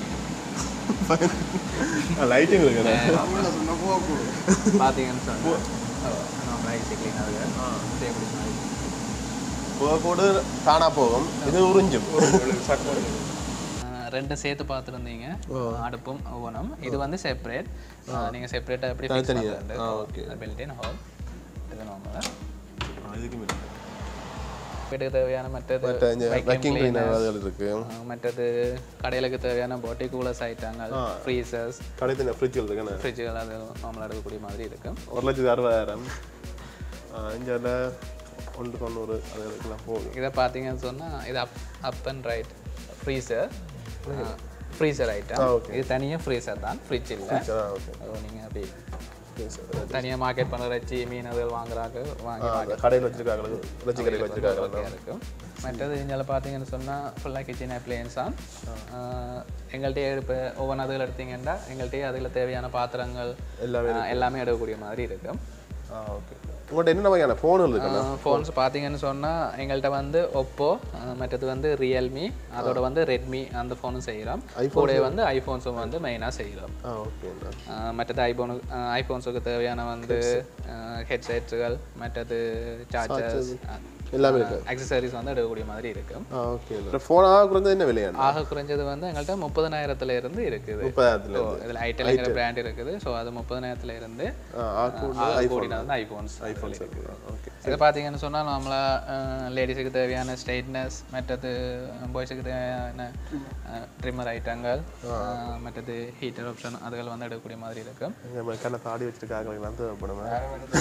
லைட்டிங் இருக்குது
பார்த்தீங்கன்னு சொன்னால் ரைஸ் கிளீன் ஆகுது செய்யக்கூடிய மாதிரி
போக கூட தானாக போகும் இது உறிஞ்சும்
ஆஹ் ரெண்டு சேர்த்து பார்த்துருந்தீங்க அடுப்பும் ஓவனும் இது வந்து செப்பரேட் நீங்கள் செப்பரேட்டாக எப்படி ஃபிக்ஸ் பண்ணுறது பில்டின் ஹோல் இது நார்மலாக
இதுக்கு
வீட்டுக்கு தேவையான மற்றது
வேக்கிங் கிளீனர் அதுகள் இருக்கு
ஆஹ் மற்றது கடைகளுக்கு தேவையான பாட்டி கூலர்ஸ் ஐட்டங்கள் ஃப்ரீசர்ஸ்
கடைத்தில் ஃப்ரிட்ஜில் இருக்குண்ணே
ஃப்ரிட்ஜுகள் அது நார்மலாக எடுக்கக்கூடிய மாதிரி இருக்கு
ஒரு லட்சத்தி அறுபதாயிரம் இங்கே ஒன்று தொண்ணூறு அதுகளுக்கெல்லாம் போகுது
இதை பார்த்தீங்கன்னு சொன்னால் இது up up and right freezer freezer item இது தனியாக ஃப்ரீசர் தான் ஃப்ரிட்ஜ் இல்லை
ஓகே
நீங்கள் அப்படி தனியாக மார்க்கெட் பண்ணுற வச்சு மீன் அதுகள் வாங்குறாங்க வாங்கி
கடையில் வச்சிருக்காங்க இறைச்சி கடையில் வச்சிருக்காங்க
ஓகே இருக்கும் மற்றது இதில் பார்த்தீங்கன்னு சொன்னால் ஃபுல்லாக கிச்சன் அப்ளையன்ஸ் தான் எங்கள்கிட்டயே இப்போ ஒவ்வொரு அதுகள் எடுத்தீங்கன்னா எங்கள்கிட்டயே அதில் தேவையான பாத்திரங்கள்
எல்லாமே
ஆஹ் எல்லாமே எடுக்கக்கூடிய மாதிரி இருக்கும்
ஆ ஓகே உங்கள்கிட்ட என்னென்ன வகையான ஃபோனுகள் இருக்குண்ணா
ஃபோன்ஸ் பார்த்தீங்கன்னு சொன்னால் எங்கள்கிட்ட வந்து ஒப்போ மற்றது வந்து ரியல்மி அதோட வந்து ரெட்மி அந்த ஃபோனும் செய்கிறோம் கூட வந்து ஐஃபோன்ஸும் வந்து மெயினாக செய்கிறோம்
ஆ ஓகேண்ணா
மற்றது ஐஃபோனு ஐஃபோன்ஸுக்கு தேவையான வந்து ஹெட்செட்ஸுகள் மற்றது சார்ஜர்ஸ்
எல்லாமே இருக்கு
அக்சசரிஸ் வந்து எடுக்கக்கூடிய மாதிரி இருக்கும்
ஆ ஓகே ஃபோன் ஆக குறைஞ்சது என்ன விலையாண்ணா
ஆக குறைஞ்சது வந்து எங்கள்கிட்ட முப்பதனாயிரத்துல இருந்து இருக்குது
முப்பதாயிரத்தில்
ஸோ இதில் ஐட்டலுங்கிற பிராண்ட் இருக்குது ஸோ அது முப்பதனாயிரத்துல இருந்து
ஆ ஆக்கு
கூடினது வந்து ஐஃபோன்ஸ்
ஐஃபோன்ஸ் இருக்குது ஓகே
இதை பார்த்தீங்கன்னு சொன்னால் நம்மளா லேடிஸுக்கு தேவையான ஸ்ட்ரைட்னஸ் மற்றது பாய்ஸுக்கு தேவையான ட்ரிம்மர் ஐட்டங்கள் அஹ், மற்றது ஹீட்டர் ஆப்ஷன் அதுகள் வந்து எடுக்கக்கூடிய மாதிரி இருக்கும்
நம்ம கண்ணை தாடி வச்சிருக்காங்க நான் தேவைப்படுவேன்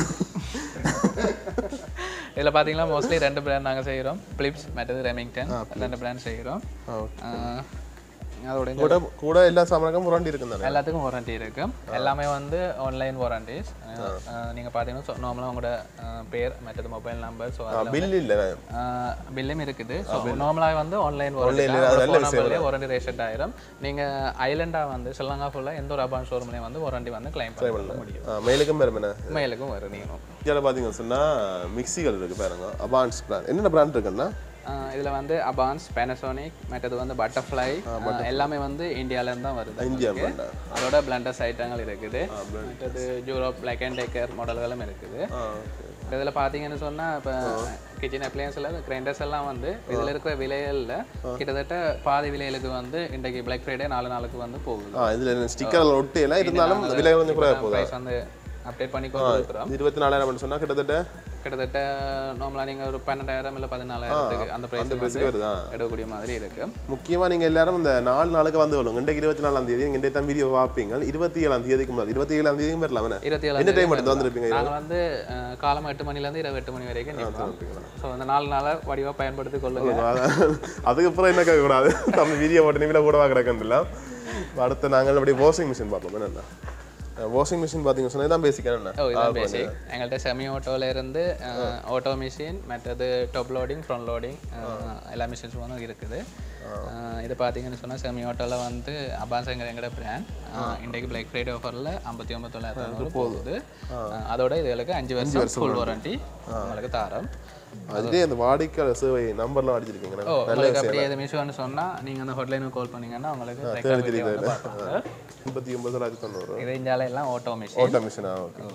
இதில் பார்த்தீங்கன்னா மோஸ்ட்லி ரெண்டு பிராண்ட் நாங்கள் செய்கிறோம் பிலிப்ஸ் மற்றது ரெமிங்டன் ரெண்டு பிராண்ட் செய்கிறோம்
ஆ ஓகே
அதோட
கூட கூட எல்லா சாமானுக்கும் முரண்டி இருக்கும் தானே
எல்லாத்துக்கும் வாரண்டி இருக்கு எல்லாமே வந்து ஆன்லைன் வாரண்டிஸ் நீங்கள் பார்த்தீங்கன்னா நார்மலாக உங்களோட அஹ், பேர் மற்றது மொபைல் நம்பர் ஸோ
பில் இல்லை
பில்லும் இருக்குது ஸோ நார்மலாக வந்து ஆன்லைன் வாரண்டி வாரண்டி ரேஷன் ஆயிரும் நீங்கள் ஐலண்டாக வந்து ஸ்ரீலங்கா ஃபுல்லாக எந்த ஒரு அபான் ஷோரூம்லேயும் வந்து வாரண்டி வந்து கிளைம் பண்ண முடியும்
மேலுக்கும் பெருமைண்ணே
உண்மையிலுக்கும் வரும் நீங்களும்
இதில் பார்த்தீங்கன்னு சொன்னால் மிக்சிகள் இருக்குது பாருங்க அபான்ஸ் பிராண்ட் என்னென்ன பிராண்ட் இருக்குன்னா
இதில் வந்து அபான்ஸ் பேனசோனிக் மற்றது வந்து பட்டர்ஃப்ளை எல்லாமே வந்து இந்தியாவிலேருந்து தான் வருது
இந்தியா பிராண்டா
அதோட பிளண்டர்ஸ் ஐட்டங்கள் இருக்குது மற்றது ஜூரோப் பிளாக் அண்ட் டேக்கர் மாடல்களும் இருக்குது
ஆ ஓகே
இதில் பார்த்தீங்கன்னு சொன்னால் இப்போ கிச்சன் அப்ளையன்ஸில் கிரைண்டர்ஸ் எல்லாம் வந்து இதில் இருக்கிற விலைகளில் கிட்டத்தட்ட பாதி விலைகளுக்கு வந்து இன்றைக்கு பிளாக் ஃப்ரைடே நாலு நாளுக்கு வந்து போகுது
ஆ இதில் ஸ்டிக்கர் ஒட்டி எல்லாம் இருந்தாலும் விலை கொஞ்சம் கூட போகுது
ப்ரைஸ் வந்து அப்டேட் பண்ணி கொண்டு இருக்கிறோம்
இருபத்தி நாலாயிரம் சொன்னால் கிட்டத்தட்ட
கிட்டத்தட்ட நார்மலாக நீங்கள் ஒரு பன்னெண்டாயிரம் இல்லை பதினாலாயிரத்துக்கு அந்த ப்ரைஸ் வந்து
பேருக்கு வருதா
எடுக்கக்கூடிய மாதிரி இருக்கு
முக்கியமாக நீங்கள் எல்லாரும் இந்த நாலு நாளுக்கு வந்து வருவாங்க இன்றைக்கு இருபத்தி நாலாம் தேதி இங்கே தான் வீடியோ பார்ப்பீங்க இருபத்தி ஏழாம் தேதிக்கு முதல் இருபத்தி ஏழாம் தேதிக்கும் வரலாம் அவனே
இருபத்தி
என்ன
ஏழாம்
டைம் எடுத்து வந்திருப்பீங்க
நாங்கள் வந்து அஹ், காலம் எட்டு மணிலேருந்து இரவு எட்டு மணி வரைக்கும் நிற்போம் ஸோ அந்த நாலு நாளை வடிவாக பயன்படுத்தி கொள்ளுங்க
அதுக்கப்புறம் என்ன கேட்கக்கூடாது நம்ம வீடியோ போட்டு நிமிடம் கூட கிடக்கல அடுத்து நாங்கள் அப்படியே வாஷிங் மிஷின் பார்ப்போம் என்னென்ன வாஷிங் மிஷின் பார்த்தீங்க சொன்னா இதான் பேசிக் என்ன
ஓ இதான் பேசிக் எங்கள்கிட்ட செமி ஓட்டோல இருந்து ஆட்டோ மிஷின் மற்றது டாப் லோடிங் ஃப்ரண்ட் லோடிங் எல்லா மிஷின்ஸும் வந்து இருக்குது அஹ், இது பார்த்தீங்கன்னு சொன்னால் செமி ஓட்டோவில் வந்து அபான்ஸுங்கிற எங்களோட பிராண்ட் இன்றைக்கு பிளாக் ஃப்ரைடே ஆஃபரில் ஐம்பத்தி ஒம்பது தொள்ளாயிரத்தி போகுது அஹ், அதோட இதுகளுக்கு அஞ்சு வருஷம் ஃபுல் வாரண்டி உங்களுக்கு தாரோம்
அதுலேயே அந்த வாடிக்கையாளர் சேவை நம்பர்லாம் அடிச்சிருக்கீங்க
ஓ உங்களுக்கு அப்படியே எது மிஷோன்னு சொன்னால் நீங்கள் அந்த ஹோட்லைனுக்கு கால் பண்ணீங்கன்னா உங்களுக்கு recovery வந்து பார்ப்பாங்க.
எண்பத்தி ஒன்பது தொள்ளாயிரத்தி தொண்ணூறு
இது இந்தியாவில் எல்லாம் ஆட்டோ மிஷின்
ஓட்டோ மிஷினா ஓகே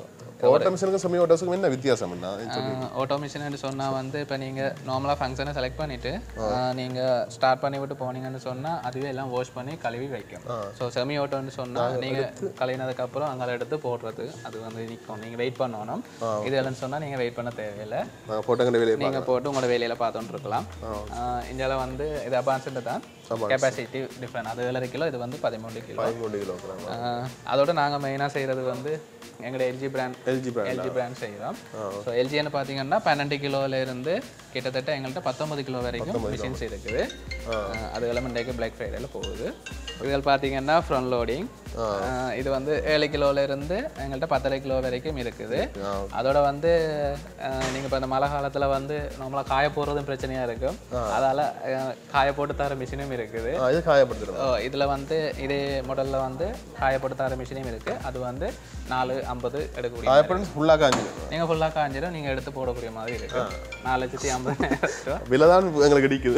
ஓட்ட மிஷினுக்கும் செமி ஓட்டோஸுக்கும் என்ன வித்தியாசம் என்ன
ஆட்டோ மிஷின்னு சொன்னால் வந்து இப்போ நீங்கள் நார்மலாக ஃபங்க்ஷனை செலக்ட் பண்ணிவிட்டு நீங்கள் ஸ்டார்ட் பண்ணி விட்டு போனீங்கன்னு சொன்னால் அதுவே எல்லாம் வாஷ் பண்ணி கழுவி வைக்கும் ஸோ செமி ஓட்டோன்னு சொன்னால் நீங்கள் கழுவினதுக்கப்புறம் அங்கே எடுத்து போடுறது அது வந்து நிற்கும் நீங்கள் வெயிட் பண்ணணும் இது இல்லைன்னு சொன்னால் நீங்கள் வெயிட் பண்ண தேவையில்லை
நாங்கள் போட்டங்கிற வேலையை
நீங்கள் போட்டு உங்களோட வேலையில் பார்த்துட்டு இருக்கலாம் இந்தியாவில் வந்து இது அபான்ஸ்டு தான் கெப்பாசிட்டி டிஃப்ரெண்ட் அது ஏழரை கிலோ இது வந்து பதிமூணு கிலோ
பதிமூணு கிலோ
ஆஹ் அதோட நாங்கள் மெயினாக செய்கிறது வந்து எங்களோட LG brand
LG brand
LG brand செய்கிறோம் ஸோ எல்ஜின்னு பார்த்தீங்கன்னா பன்னெண்டு கிலோல இருந்து கிட்டத்தட்ட எங்கள்கிட்ட பத்தொன்பது கிலோ வரைக்கும் மிஷின்ஸ் இருக்குது ஆஹ் அது எல்லாமே இன்றைக்கு பிளாக் ஃப்ரைடேல போகுது இதில் பார்த்தீங்கன்னா ஃப்ரண்ட் லோடிங் இது வந்து ஏழு கிலோல இருந்து எங்கள்கிட்ட பத்தரை கிலோ வரைக்கும் இருக்குது அதோட வந்து நீங்கள் இப்போ இந்த மழை காலத்தில் வந்து நம்மளா காய போடுறதும் பிரச்சனையாக இருக்கும் அதால் காய போட்டு தர மிஷினும் இருக்குது
இது காயப்படுத்துறது
ஓ இதில் வந்து இதே மாடலில் வந்து காயப்பட்டு தர மிஷினும் இருக்குது அது வந்து நாலு ஐம்பது எடுக்கக்கூடிய
காயப்பட்டு ஃபுல்லாக காஞ்சி
நீங்கள் ஃபுல்லாக காஞ்சிடும் நீங்கள் எடுத்து போடக்கூடிய மாதிரி இருக்கு நாலு லட்சத்தி ஐம்பதாயிரம் ரூபா
விலை தான் எங்களுக்கு அடிக்குது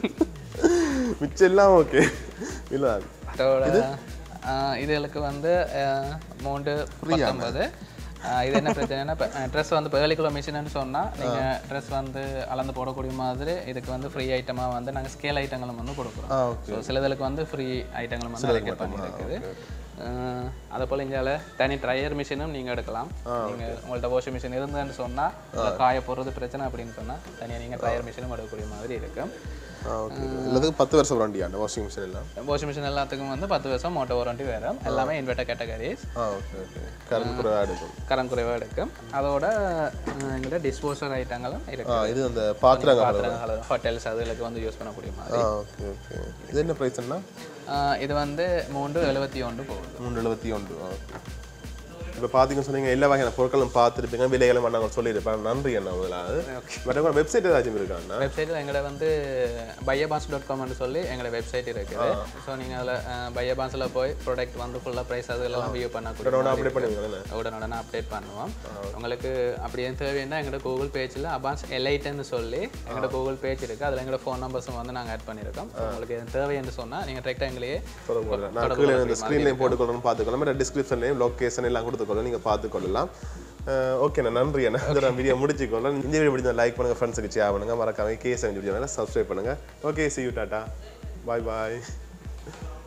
மிச்சம் எல்லாம் ஓகே விலை தான்
அதோட ஆஹ், இதுகளுக்கு வந்து அமௌண்ட்டு பத்தொன்பது ஆஹ், இது என்ன பிரச்சனைனா இப்போ ட்ரெஸ் வந்து இப்போ ஏழு கிலோ மிஷின்னு சொன்னால் நீங்கள் ட்ரெஸ் வந்து அளந்து போடக்கூடிய மாதிரி இதுக்கு வந்து ஃப்ரீ ஐட்டமாக வந்து நாங்கள் ஸ்கேல் ஐட்டங்களும் வந்து கொடுக்குறோம்
ஆ ஓகே
ஸோ சிலதுக்கு வந்து ஃப்ரீ ஐட்டங்களும் வந்து அலோகேட் பண்ணி இருக்குது அஹ் அதே போல் இந்தியாவில் தனி ட்ரையர் மிஷினும் நீங்கள் எடுக்கலாம் நீங்கள் உங்கள்ட்ட வாஷிங் மிஷின் இருந்ததுன்னு சொன்னால் காய போடுறது பிரச்சனை அப்படின்னு சொன்னால் தனியாக நீங்கள் ட்ரையர் மிஷினும் எடுக்கக்கூடிய மாதிரி இருக்கும்
ஆ ஓகே எல்லாத்துக்கும் பத்து வருஷம் வாரண்டி அந்த வாஷிங் மிஷின் எல்லாம்
வாஷிங் மிஷின் எல்லாத்துக்கும் வந்து பத்து வருஷம் மோட்டோ வாரண்டி வேறு எல்லாமே இன்வெர்டர் கேட்டகரிஸ்
ஆ ஓகே ஓகே கரண்ட் குறைவாக எடுக்கும்
கரண்ட் குறைவாக எடுக்கும் அதோட அஹ் எங்கள்கிட்ட டிஸ்போசர் ஐட்டங்களும்
ஆ
இருக்கு
இது அந்த பாத்திரங்க
பாத்திரங்கள் ஹோட்டல்ஸ் அதுகளுக்கு வந்து யூஸ் பண்ணக்கூடிய மாதிரி
ஆ ஓகே ஓகே இது என்ன ப்ரைஸ்னா
அஹ் இது வந்து மூன்று எழுபத்தி ஒன்று போகுது
மூணு எழுபத்தி ஒன்று ஓகே இப்போ பார்த்தீங்கன்னு சொன்னீங்க எல்லா வகையான பொருட்களும் பார்த்துருப்பீங்க விலைகளும் நாங்கள் சொல்லியிருப்பேன் நன்றி என்ன முதலாவது பட் உங்கள் வெப்சைட் ஏதாச்சும் இருக்காண்ணா
வெப்சைட்டில் எங்களை வந்து பையபாஸ் டாட் காம்னு சொல்லி எங்களோட வெப்சைட் இருக்குது ஸோ நீங்கள் அதில் பையபாஸில் போய் ப்ராடக்ட் வந்து ஃபுல்லாக ப்ரைஸ் அதெல்லாம் வியூ பண்ணக்கூடிய
உடனே அப்டேட் பண்ணுவீங்களே
உடனுடனே அப்டேட் பண்ணுவோம் உங்களுக்கு அப்படி எதுவும் தேவைன்னா எங்களோட கூகுள் பேஜில் அபான்ஸ் எலைட்டுன்னு சொல்லி எங்களோட கூகுள் பேஜ் இருக்குது அதில் எங்களோட ஃபோன் நம்பர்ஸும் வந்து நாங்கள் ஆட் பண்ணியிருக்கோம் So, உங்களுக்கு எதுவும் தேவைன்னு சொன்னால் நீங்கள் டேரெக்டாக எங்களையே
தொடர்பு கொள்ளலாம் நான் கீழே இந்த ஸ்க்ரீன்லேயும் போட்டுக்கொள்ளணும் பார்த்துக்கொள்ளலாம் இல்லை டிஸ்கிரிப்ஷன்லேயும் லொக்கேஷன் எல்லாம் கொடுத்துக்கொள்ளலாம் நீங்கள் பார்த்துக்கொள்ளலாம் ஓகேண்ணா நன்றி அண்ணா இதை நான் வீடியோ முடிச்சுக்கொள்ளலாம் இந்த வீடியோ பிடிச்சா லைக் பண்ணுங்கள் ஃப்ரெண்ட்ஸுக்கு ஷேர் பண்ணுங்கள் மறக்காம கேஸ் வீடியோ சப்ஸ்கிரைப் பண்ணுங்கள் ஓகே சி யூ டாட்டா பாய் பாய்